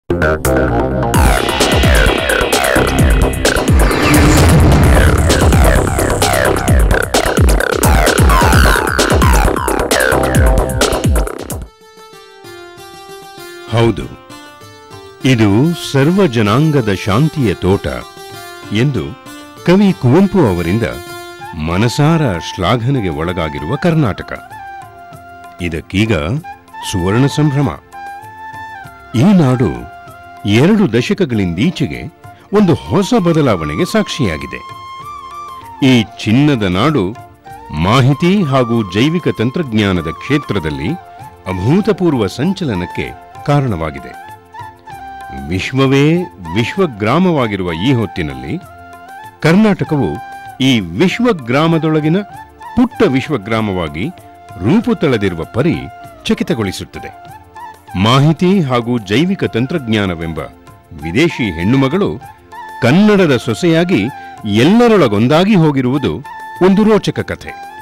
ಹೌದು ಇದು ಸರ್ವ ಜನಾಂಗದ ಶಾಂತಿಯ ತೋಟ ಎಂದು ಕವಿ ಕುವೆಂಪು ಅವರಿಂದ ಮನಸಾರ ಶ್ಲಾಘನೆಗೆ ಒಳಗಾಗಿರುವ ಕರ್ನಾಟಕ ಇದಕ್ಕೀಗ ಸುವರ್ಣ ಸಂಭ್ರಮ ಈ ನಾಡು ಎರಡು ದಶಕಗಳಿಂದೀಚೆಗೆ ಒಂದು ಹೊಸ ಬದಲಾವಣೆಗೆ ಸಾಕ್ಷಿಯಾಗಿದೆ ಈ ಚಿನ್ನದ ನಾಡು ಮಾಹಿತಿ ಹಾಗೂ ಜೈವಿಕ ತಂತ್ರಜ್ಞಾನದ ಕ್ಷೇತ್ರದಲ್ಲಿ ಅಭೂತಪೂರ್ವ ಸಂಚಲನಕ್ಕೆ ಕಾರಣವಾಗಿದೆ ವಿಶ್ವವೇ ವಿಶ್ವಗ್ರಾಮವಾಗಿರುವ ಈ ಹೊತ್ತಿನಲ್ಲಿ ಕರ್ನಾಟಕವು ಈ ವಿಶ್ವಗ್ರಾಮದೊಳಗಿನ ಪುಟ್ಟ ವಿಶ್ವಗ್ರಾಮವಾಗಿ ರೂಪು ತಳೆದಿರುವ ಪರಿ ಚಕಿತಗೊಳಿಸುತ್ತದೆ ಮಾಹಿತಿ ಹಾಗೂ ಜೈವಿಕ ತಂತ್ರಜ್ಞಾನವೆಂಬ ವಿದೇಶಿ ಹೆಣ್ಣುಮಗಳು ಕನ್ನಡದ ಸೊಸೆಯಾಗಿ ಎಲ್ಲರೊಳಗೊಂದಾಗಿ ಹೋಗಿರುವುದು ಒಂದು ರೋಚಕ ಕಥೆ